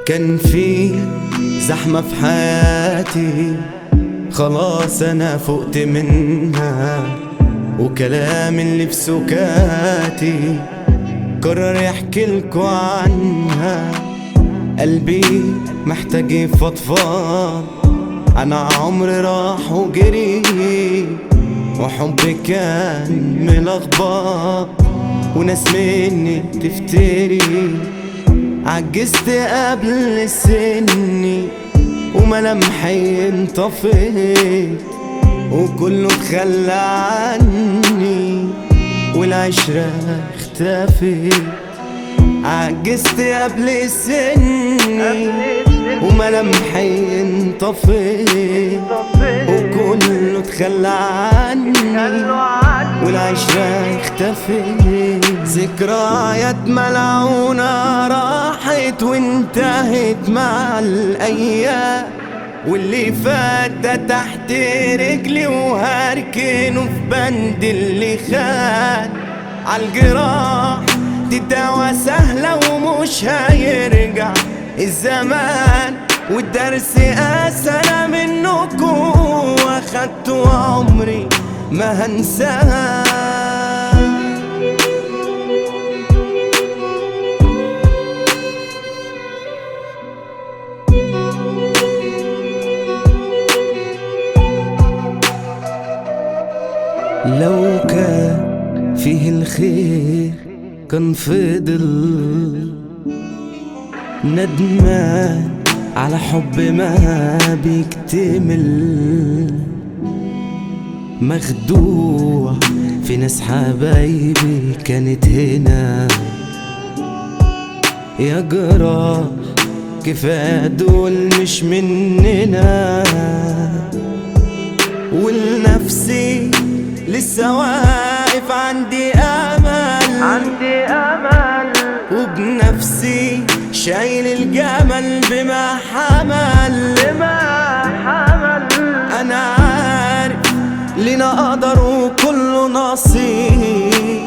كان في زحمة في حياتي خلاص أنا فقت منها وكلام اللي في سكاتي قرر يحكي لكوا عنها قلبي محتاج يفضفض أنا عمري راح وجري وحبي كان ملخبط وناس مني تفتري عجزت قبل سني وملامحي انطفيت وكله اتخلى عني والعشرة اختفت عجزت قبل سني وملامحي انطفيت وكله اتخلى عني والعشرة اختفت ذكريات ملعونة راحت وانتهت مع الأيام واللي فات ده تحت رجلي وهركنه في بند اللي خان عالجراح دي دوا سهلة ومش هيرجع الزمان والدرس أسنى منكم واخدته عمري ما هنساه لو كان فيه الخير كان فضل ندمان على حب ما بيكتمل مخدوع في ناس حبايبي كانت هنا يا جراح كفاية دول مش مننا ولنفسي لسه واقف عندي امل عندي امل وبنفسي شايل الجمل بما حمل بما حمل انا عارف لينا قدر وكله نصيب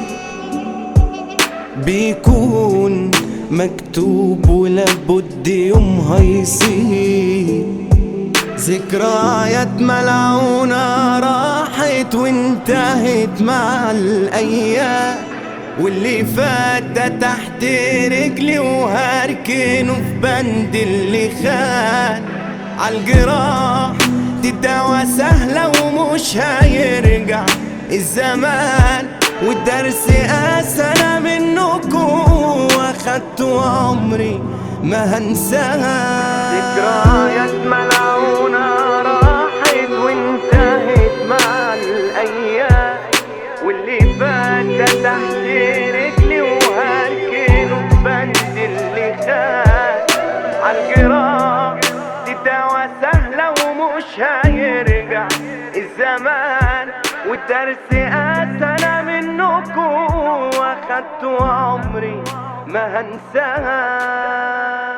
بيكون مكتوب ولابد يوم هيصيب ذكريات ملعونة راحت وانتهت مع الأيام واللي فات ده تحت رجلي وهركنه في بند اللي خان عالجراح دي الدوا سهلة ومش هيرجع الزمان والدرس أسنى منكم واخدته عمري ما هنساها ذكريات ملعونة راحت وانتهت مع الأيام واللي فات ده تحت رجلي وهركنه في بند اللي خان عالجراح دي دوا سهلة ومش هيرجع الزمان والدرس أسنى منكم واخدته عمري ما هنساها